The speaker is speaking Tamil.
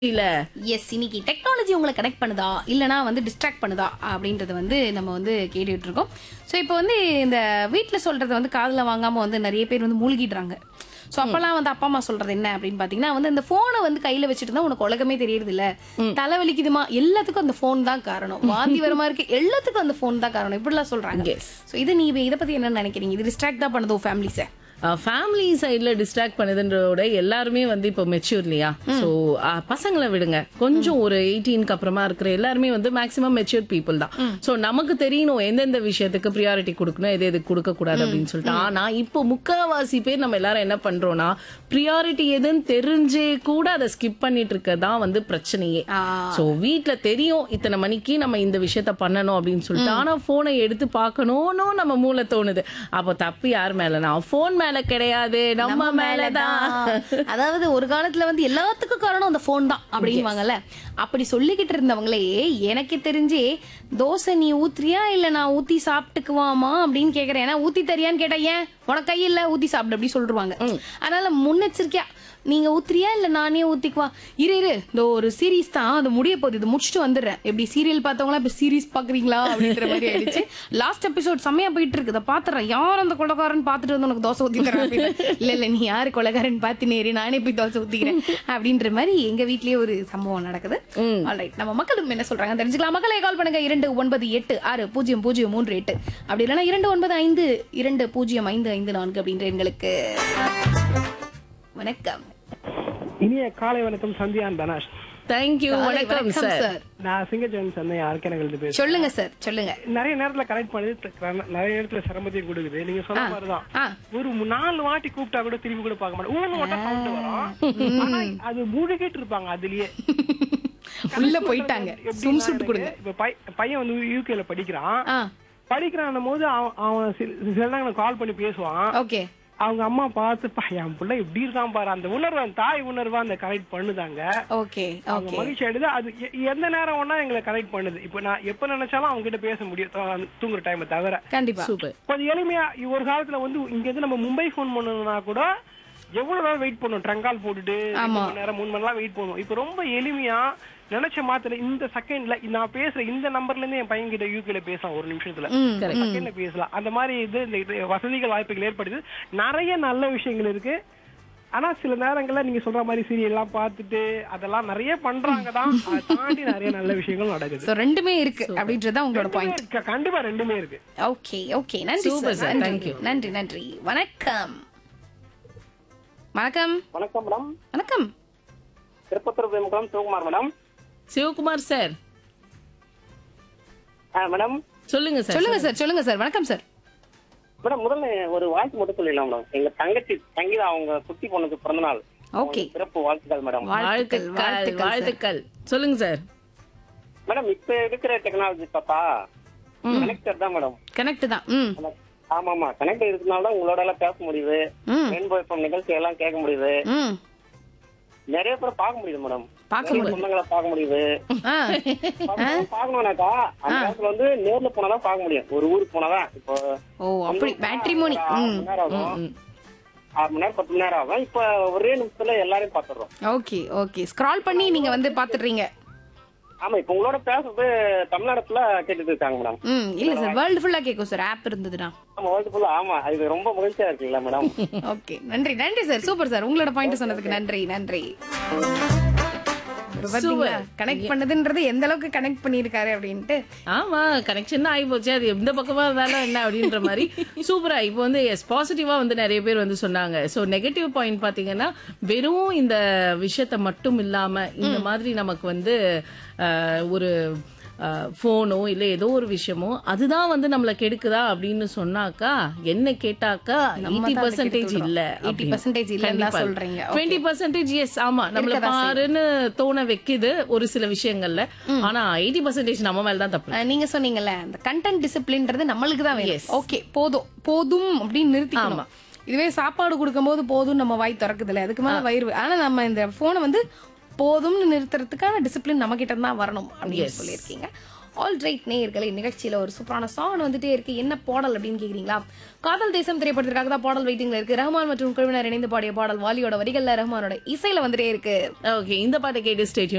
இல்ல எஸ் இன்னைக்கு டெக்னாலஜி உங்களை கனெக்ட் பண்ணுதா இல்லனா வந்து டிஸ்ட்ராக்ட் பண்ணுதா அப்படின்றத வந்து நம்ம வந்து கேட்டுட்டு இருக்கோம் ஸோ இப்போ வந்து இந்த வீட்டில் சொல்றத வந்து காதுல வாங்காம வந்து நிறைய பேர் வந்து மூழ்கிடுறாங்க ஸோ அப்பெல்லாம் வந்து அப்பா அம்மா சொல்றது என்ன அப்படின்னு பாத்தீங்கன்னா வந்து இந்த போனை வந்து கையில வச்சுட்டு தான் உனக்கு உலகமே தெரியறது இல்ல தலைவலிக்குதுமா எல்லாத்துக்கும் அந்த போன் தான் காரணம் வாந்தி வரமா இருக்கு எல்லாத்துக்கும் அந்த போன் தான் காரணம் இப்படிலாம் சொல்றாங்க Yes. ஸோ இது நீங்க இதை பத்தி என்ன நினைக்கிறீங்க இது டிஸ்ட்ராக்ட் தான் பண்ணுதோ ஃபேமிலிஸை ஃபேமிலி சைடுல டிஸ்ட்ராக்ட் பண்ணுதுன்றதோட எல்லாருமே வந்து இப்போ மெச்சூர் இல்லையா ஸோ பசங்களை விடுங்க கொஞ்சம் ஒரு எயிட்டீனுக்கு அப்புறமா இருக்கிற எல்லாருமே வந்து மேக்ஸிமம் மெச்சூர் பீப்புள் தான் ஸோ நமக்கு தெரியணும் எந்தெந்த விஷயத்துக்கு ப்ரியாரிட்டி கொடுக்கணும் எது எதுக்கு கொடுக்க கூடாது அப்படின்னு சொல்லிட்டு ஆனா இப்போ முக்காவாசி பேர் நம்ம எல்லாரும் என்ன பண்றோம்னா ப்ரியாரிட்டி எதுன்னு தெரிஞ்சே கூட அதை ஸ்கிப் பண்ணிட்டு இருக்கதான் வந்து பிரச்சனையே சோ வீட்ல தெரியும் இத்தனை மணிக்கு நம்ம இந்த விஷயத்த பண்ணணும் அப்படின்னு சொல்லிட்டு ஆனா போனை எடுத்து பார்க்கணும்னு நம்ம மூளை தோணுது அப்போ தப்பு யார் மேலனா போன் மேல கிடையாது நம்ம மேலதான் அதாவது ஒரு காலத்துல வந்து எல்லாத்துக்கும் காரணம் அந்த போன் தான் அப்படின்வாங்கல்ல அப்படி சொல்லிக்கிட்டு இருந்தவங்களே எனக்கு தெரிஞ்சு தோசை நீ ஊத்துறியா இல்ல நான் ஊத்தி சாப்பிட்டுக்குவாமா அப்படின்னு கேக்குறேன் ஏன்னா ஊத்தி தரியான்னு கேட்டா ஏன் உனக்கு கை இல்ல ஊத்தி சாப்பிடு அப்படி சொல்லிருவாங்க அதனால முன்னெச்சரிக்கையா நீங்க ஊத்துறியா இல்ல நானே ஊத்திக்குவா இரு இரு இந்த ஒரு சீரீஸ் தான் அது முடிய போகுது இது முடிச்சுட்டு வந்துடுறேன் எப்படி சீரியல் பார்த்தவங்களா இப்ப சீரீஸ் பாக்குறீங்களா அப்படின்ற மாதிரி ஆயிடுச்சு லாஸ்ட் எபிசோட் செம்மையா போயிட்டு இருக்கு இதை பாத்துறேன் யார் அந்த கொலகாரன் பாத்துட்டு வந்து உனக்கு தோசை ஊத்தி தரேன் அப்படின்னு. இல்ல இல்ல நீ யாரு கொலகாரன் பாத்து நேரு நானே போய் தோசை ஊத்திக்கிறேன் அப்படின்ற மாதிரி எங்க வீட்லயே ஒரு சம்பவம் நடக்குது ஆல்ரைட் நம்ம மக்களும் என்ன சொல்றாங்க தெரிஞ்சுக்கலாம் மக்களை கால் பண்ணுங்க இரண்டு ஒன்பது எட்டு ஆறு பூஜ்ஜியம் பூஜ்ஜியம் மூன்று எட்டு அப்படி இல்லைன்னா இரண்டு ஒன்பது ஐந்து இரண்டு பூஜ்ஜியம் ஐந்து ஐந்து நான்கு அப்படின்ற எங்களுக்கு வணக்கம் இனிய காலை வணக்கம் சந்தியான் தனாஷ் தேங்க்யூ காலை வணக்கம் சார் சார் நான் சிங்கஜன் சந்தை யாருக்கேனங்களுக்கு பேசுறேன் சொல்லுங்க சார் சொல்லுங்க நிறைய நேரத்துல கனெக்ட் பண்ணி த- நிறைய இடத்துல சிரமத்தையும் கொடுக்குது நீங்க சொன்ன மாதிரிதான் ஆ ஒரு மு- நாலு வாட்டி கூப்பிட்டா கூட திரும்பி கூட பார்க்க மாட்டேன் ஊன்னு மட்டும் சவுண்ட் வரும் ஆனா அது முழுகிட்டு இருப்பாங்க அதுலயே உள்ள போயிட்டாங்க எப்படின்னா சும் சுட்டு எனக்கு கொடுங்க இப்ப பை- பையன் வந்து யூகேல படிக்கிறான் ஆ படிக்கிறான் போது அவன் அவன் சில சில நேரம் கால் பண்ணி பேசுவான் ஓகே அவங்க அம்மா பார்த்து "பா, என் பிள்ளை எப்படி இருக்கான் பாரு அந்த உணர்வு அந்த தாய் உணர்வு அந்த கனெக்ட் பண்ணுதாங்க ஓகே அவங்க ஓகே மகிழ்ச்சி ஆயிடுது அது எ- எந்த நேரம் வேணா எங்களை கனெக்ட் பண்ணுது இப்போ நான் எப்ப நினைச்சாலும் அவங்க கிட்ட பேச முடியும் தூ- தூங்குற டைமை தவிர கண்டிப்பா சூப்பர் கொஞ்சம் எளிமையா இ- ஒரு காலத்துல வந்து இங்க இருந்து நம்ம மும்பை ஃபோன் பண்ணணும்னா கூட எவ்வளவு நேரம் வெயிட் பண்ணுவோம் ட்ரங்கால் போட்டுட்டு ரெண்டு மணி நேரம் மூணு மணி நேரம் வெயிட் பண்ணுவோம் இப்போ ரொம்ப எளிமையா நினைச்ச மாத்திர இந்த செகண்ட்ல நான் பேசுற இந்த நம்பர்ல இருந்து என் பையன் கிட்ட யூகேல பேசலாம் ஒரு நிமிஷத்துல செகண்ட்ல பேசலாம் அந்த மாதிரி இது இந்த இது வசதிகள் வாய்ப்புகள் ஏற்படுது நிறைய நல்ல விஷயங்கள் இருக்கு ஆனா சில நேரங்கள்ல நீங்க சொல்ற மாதிரி சீரியல் எல்லாம் பார்த்துட்டு அதெல்லாம் நிறைய பண்றாங்க தான் அதை தாண்டி நிறைய நல்ல விஷயங்கள் நடக்குது சோ ரெண்டுமே இருக்கு அப்படின்றத உங்களோட பாயிண்ட் ரெண்டுமே இருக்கு. கண்டிப்பா ரெண்டுமே இருக்கு ஓகே ஓகே நன்றி Super, சார் sir. நன்றி Thank you. நன்றி நன்றி வணக்கம் வணக்கம் வணக்கம் மேடம் வணக்கம் திருப்பத்தூர் பிரேமகுளம் சிவகுமார் மேடம் சிவகுமார் சார் ஆ மேடம் சொல்லுங்க சார் சொல்லுங்க சார் சொல்லுங்க சார் வணக்கம் சார் மேடம் முதல்ல ஒரு வாழ்த்து மட்டும் சொல்லிடலாம் மேடம் எங்க தங்கச்சி சங்கீதா அவங்க குட்டி பொண்ணுக்கு பிறந்த நாள் ஓகே அவங்களுக்கு சிறப்பு வாழ்த்துக்கள் மேடம் வாழ்த்துக்கள் வாழ்த்துக்கள் வாழ்த்துக்கள் sir. வாழ்த்துக்கள் சொல்லுங்க சார் மேடம் இப்ப இருக்கிற டெக்னாலஜி பார்த்தா கனெக்டர் தான் மேடம் கனெக்ட் தான் ம் ஆமா ஆமா கனெக்டர் இருக்கிறதுனால தான் உங்களோட எல்லாம் பேச முடியுது ம் ரெயின்போ எஃப்எம் நிகழ்ச்சி எல்லாம் கேட்க முடியுது ம் நிறைய பேரை பார்க்க முடியுது மேடம் பார்க்க நிறைய சொந்தங்களை பார்க்க முடியுது ஆ பார்க்கணும், பார்க்கணும்னாக்கா அந்த காலத்துல வந்து நேர்ல போனாதான் பார்க்க முடியும் ஒரு ஊருக்கு போனாதான் இப்போ ஓ அப்படி பேட்டரி மோனி ஒரு ஆறு ம் மணி நேரம் ஆகும் ஆறு மணி நேரம் பத்து மணி நேரம் ஆகும் இப்ப ஒரே நிமிஷத்துல எல்லாரையும் பாத்துறோம் ஓகே ஓகே ஸ்க்ரால் பண்ணி நீங்க வந்து பாத்துடுறீங்க ஆமா இப்ப உங்களோட பேசுறது தமிழ்நாடுல கேட்டுட்டு இருக்காங்க மேடம் ம் இல்ல சார் வேர்ல்டு ஃபுல்லா கேட்கும் சார் ஆப் இருந்ததுன்னா ஆமா வேர்ல்டு ஃபுல்லா ஆமா இது ரொம்ப மகிழ்ச்சியா இருக்குல்ல மேடம் ஓகே நன்றி நன்றி சார் சூப்பர் சார் உங்களோட பாயிண்ட் சொன்னதுக்கு நன்றி நன்றி பாத்தீங்களா கனெக்ட் பண்ணதுன்றது எந்த அளவுக்கு கனெக்ட் பண்ணிருக்காரு அப்படின்ட்டு ஆமா கனெக்ஷன் ஆகி போச்சு அது எந்த பக்கமா இருந்தாலும் என்ன அப்படின்ற மாதிரி சூப்பரா இப்போ வந்து எஸ் பாசிட்டிவா வந்து நிறைய பேர் வந்து சொன்னாங்க ஸோ நெகட்டிவ் பாயிண்ட் பாத்தீங்கன்னா வெறும் இந்த விஷயத்த மட்டும் இல்லாம இந்த மாதிரி நமக்கு வந்து அஹ், ஒரு ஃபோனோ இல்ல ஏதோ ஒரு விஷயமோ அதுதான் வந்து நம்மள கெடுக்குதா அப்படின்னு சொன்னாக்கா என்ன கேட்டாக்கா எயிட்டி தான் பர்சன்டேஜ் கெடுத்து இல்ல விடுறோம். 80% இல்லைன்னு தான் சொல்றீங்க. Okay. டுவெண்ட்டி பர்சன்டேஜ் எஸ் ஆமா நம்மள இருக்கதான் பாருன்னு தோண வைக்குது ஒரு சில விஷயங்கள்ல ஆனா எயிட்டி பர்சன்டேஜ் நம்ம மேல தான் தப்பு அஹ், நீங்க சொன்னீங்கல்ல அந்த கண்டென்ட் டிசிப்ளின்றது நம்மளுக்கு தான் வேணும் ஓகே போதும் போதும் அப்படின்னு நிறுத்திக்கணும் இதுவே சாப்பாடு கொடுக்கும்போது போதும் நம்ம வாய் திறக்குதுல அதுக்கு மேல வயிறு ஆனா நம்ம இந்த போனை வந்து போதும்னு நிறுத்துறதுக்கான டிசிப்ளின் நம்ம கிட்ட தான் வரணும் அப்படின்னு சொல்லியிருக்கீங்க ஆல் ரைட் நேயர்களே நிகழ்ச்சியில ஒரு சூப்பரான சாங் வந்துட்டே இருக்கு என்ன பாடல் அப்படின்னு கேக்குறீங்களா காதல் தேசம் திரைப்படத்திற்காக தான் பாடல் வெயிட்டிங்ல இருக்கு ரஹ்மான் மற்றும் குழுவினர் இணைந்து பாடிய பாடல் வாலியோட வரிகள்ல ரஹ்மானோட இசையில வந்துட்டே இருக்கு ஓகே இந்த பாட்டை கேட்டு ஸ்டேட்